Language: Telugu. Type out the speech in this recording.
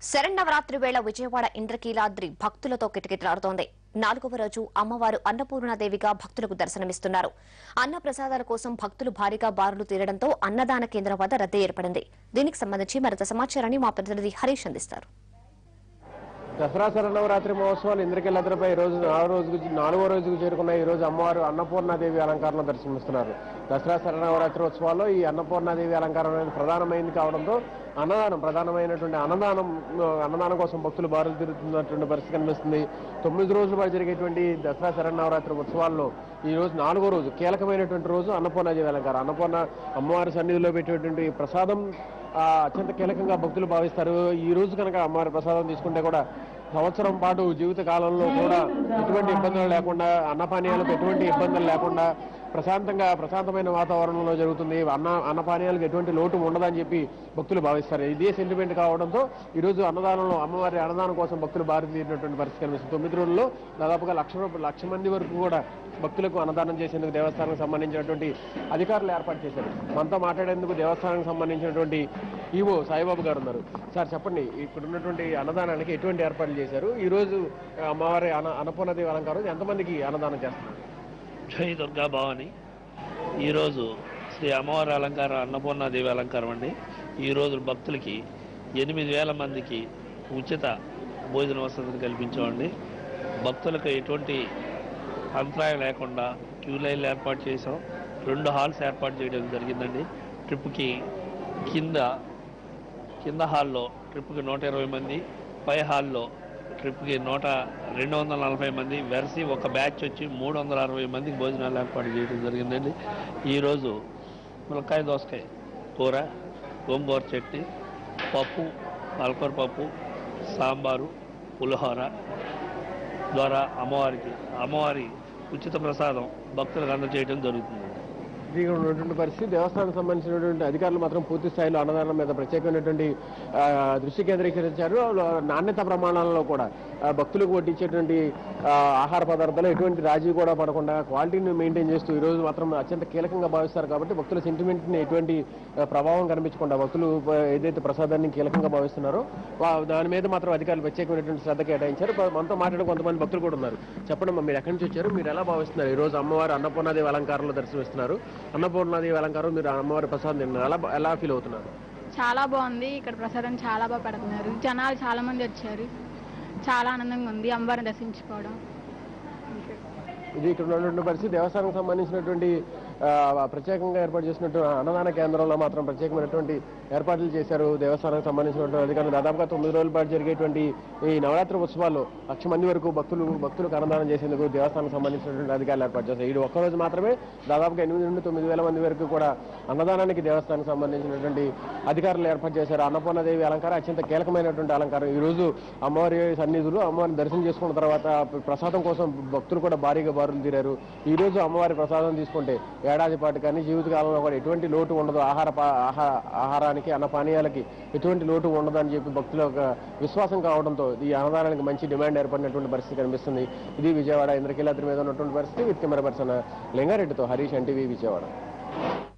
శరన్నవరాత్రి వేళ విజయవాడ ఇంద్రకీలాద్రి భక్తులతో కిటకిటలాడుతోంది నాలుగవ రోజు అమ్మవారు అన్నపూర్ణాదేవిగా భక్తులకు దర్శనమిస్తున్నారు అన్న ప్రసాదాల కోసం భక్తులు భారీగా బారులు తీరడంతో అన్నదాన కేంద్రం వద్ద రద్దీ ఏర్పడింది దీనికి సంబంధించి మరింత సమాచారాన్ని మా ప్రతినిధి హరీష్ అందిస్తారు దసరా శరణవరాత్రి మహోత్సవాలు ఇంద్రకీలాద్రిపై ఈ రోజు నాలుగో రోజుకు నాలుగో రోజుకు చేరుకున్న ఈ రోజు అమ్మవారు అన్నపూర్ణాదేవి అలంకారంలో దర్శనమిస్తున్నారు దసరా శరణవరాత్రి ఉత్సవాల్లో ఈ అన్నపూర్ణాదేవి అలంకారం అనేది ప్రధానమైంది కావడంతో అన్నదానం ప్రధానమైనటువంటి అన్నదానం అన్నదానం కోసం భక్తులు బారులు తిరుగుతున్నటువంటి పరిస్థితి కనిపిస్తుంది తొమ్మిది రోజుల పాటు జరిగేటువంటి దసరా శరణవరాత్రి ఉత్సవాల్లో ఈ రోజు నాలుగో రోజు కీలకమైనటువంటి రోజు అన్నపూర్ణాదేవి అలంకారం అన్నపూర్ణ అమ్మవారి సన్నిధిలో పెట్టేటువంటి ప్రసాదం ఆ, అత్యంత కీలకంగా భక్తులు భావిస్తారు ఈ రోజు కనుక అమ్మవారి ప్రసాదం తీసుకుంటే కూడా సంవత్సరం పాటు జీవిత కాలంలో కూడా ఎటువంటి ఇబ్బందులు లేకుండా అన్నపానీయాలకు ఎటువంటి ఇబ్బందులు లేకుండా ప్రశాంతంగా ప్రశాంతమైన వాతావరణంలో జరుగుతుంది అన్న అన్నపానీయాలకు ఎటువంటి లోటు ఉండదని చెప్పి భక్తులు భావిస్తారు ఇదే సెంటిమెంట్ కావడంతో ఈ రోజు అన్నదానంలో అమ్మవారి అన్నదానం కోసం భక్తులు బారి తీరినటువంటి పరిస్థితి కనిపిస్తుంది తొమ్మిది రోజుల్లో దాదాపుగా లక్ష రూపాయలు లక్ష మంది వరకు కూడా భక్తులకు అన్నదానం చేసేందుకు దేవస్థానానికి సంబంధించినటువంటి అధికారులు ఏర్పాటు చేశారు మనతో మాట్లాడేందుకు దేవస్థానానికి సంబంధించినటువంటి ఈవో సాయిబాబు గారు ఉన్నారు సార్ చెప్పండి ఇక్కడ ఉన్నటువంటి అన్నదానానికి ఎటువంటి ఏర్పాట్లు చేశారు ఈ రోజు ఆ, అమ్మవారి అన్న అన్నపూర్ణదేవి అలంకారం ఎంతమందికి అన్నదానం చేస్తున్నారు జై దుర్గా భవాని ఈరోజు శ్రీ అమ్మవారి అలంకారం అన్నపూర్ణాదేవి అలంకారం అండి ఈరోజు భక్తులకి ఎనిమిది వేల మందికి ఉచిత భోజన వసతిని కల్పించామండి భక్తులకు ఎటువంటి అంతరాయం లేకుండా క్యూ లైన్లు ఏర్పాటు చేసాం రెండు హాల్స్ ఏర్పాటు చేయడం జరిగిందండి ట్రిప్కి కింద కింద హాల్లో ట్రిప్కి నూట ఇరవై మంది పై హాల్లో ట్రిప్కి నూట రెండు వందల నలభై మంది వెరసి ఒక బ్యాచ్ వచ్చి మూడు వందల అరవై మందికి భోజనాలు ఏర్పాటు చేయడం జరిగిందండి ఈరోజు ములక్కాయ దోసకాయ కూర గోంగూర చట్నీ పప్పు పాలకూర పప్పు సాంబారు పులిహోర ద్వారా అమ్మవారికి అమ్మవారి ఉచిత ప్రసాదం భక్తులకు అందజేయడం జరుగుతుంది ఇది ఇక్కడ ఉన్నటువంటి పరిస్థితి దేవస్థానానికి సంబంధించినటువంటి అధికారులు మాత్రం పూర్తి స్థాయిలో అన్నదానం మీద ప్రత్యేకమైనటువంటి ఆ, దృష్టి కేంద్రీకరించారు నాణ్యత ప్రమాణాలలో కూడా ఆ, భక్తులకు వడ్డించేటువంటి ఆ, ఆహార పదార్థాలు ఎటువంటి రాజీ కూడా పడకుండా క్వాలిటీని మెయింటైన్ చేస్తూ ఈ రోజు మాత్రం అత్యంత కీలకంగా భావిస్తారు కాబట్టి భక్తుల సెంటిమెంట్ని ఎటువంటి ఆ, ప్రభావం కనిపించకుండా భక్తులు ఆ, ఏదైతే ప్రసాదాన్ని కీలకంగా భావిస్తున్నారో వా- దాని మీద మాత్రం అధికారులు ప్రత్యేకమైనటువంటి శ్రద్ధ కేటాయించారు ప- మనతో మాట్లాడే కొంతమంది భక్తులు కూడా ఉన్నారు చెప్పండి అమ్మా, మీరు ఎక్కడి నుంచి వచ్చారు మీరు ఎలా భావిస్తున్నారు ఈ రోజు అమ్మవారు అన్నపూర్ణాదేవి అలంకారంలో దర్శనమిస్తున్నారు అన్నపూర్ణాదేవి అలంకారం మీరు అమ్మవారి ప్రసాదం తిన్నారు ఎలా ఎలా ఫీల్ అవుతున్నారు చాలా బాగుంది ఇక్కడ ప్రసాదం చాలా బాగా పెడుతున్నారు జనాలు చాలా మంది వచ్చారు చాలా ఆనందంగా ఉంది అమ్మవారిని దర్శించుకోవడం ఇది ఇక్కడ ఉన్నటువంటి పరిస్థితి దేవస్థానానికి సంబంధించినటువంటి ఆ, ప్రత్యేకంగా ఏర్పాటు చేసినట్టు అన్నదాన కేంద్రంలో మాత్రం ప్రత్యేకమైనటువంటి ఏర్పాట్లు చేశారు దేవస్థానానికి సంబంధించినటువంటి అధికారులు దాదాపుగా తొమ్మిది రోజుల పాటు జరిగేటువంటి ఈ నవరాత్రి ఉత్సవాల్లో లక్ష మంది వరకు భక్తులు భక్తులకు అన్నదానం చేసేందుకు దేవస్థానానికి సంబంధించినటువంటి అధికారులు ఏర్పాటు చేశారు ఇది ఒక్కరోజు మాత్రమే దాదాపుగా ఎనిమిది నుండి తొమ్మిది వేల మంది వరకు కూడా అన్నదానానికి దేవస్థానానికి సంబంధించినటువంటి అధికారులు ఏర్పాటు చేశారు అన్నపూర్ణదేవి అలంకారం అత్యంత కీలకమైనటువంటి అలంకారం ఈ రోజు అమ్మవారి సన్నిధులు అమ్మవారిని దర్శనం చేసుకున్న తర్వాత ప్రసాదం కోసం భక్తులు కూడా భారీగా బారులు తీరారు ఈ రోజు అమ్మవారి ప్రసాదం తీసుకుంటే ఏడాది పాటు కానీ జీవితకాలంలో కూడా ఎటువంటి లోటు ఉండదు ఆహార పా- ఆహా- ఆహారానికి అన్న పానీయాలకి ఎటువంటి లోటు ఉండదని చెప్పి భక్తుల యొక్క విశ్వాసం కావడంతో ఈ అన్నదానానికి మంచి డిమాండ్ ఏర్పడినటువంటి పరిస్థితి కనిపిస్తుంది ఇది విజయవాడ ఇంద్రకీలాద్రి మీద ఉన్నటువంటి పరిస్థితి విత్ కెమెరా పర్సన్ లింగారెడ్డితో హరీష్ ఎన్టీవీ విజయవాడ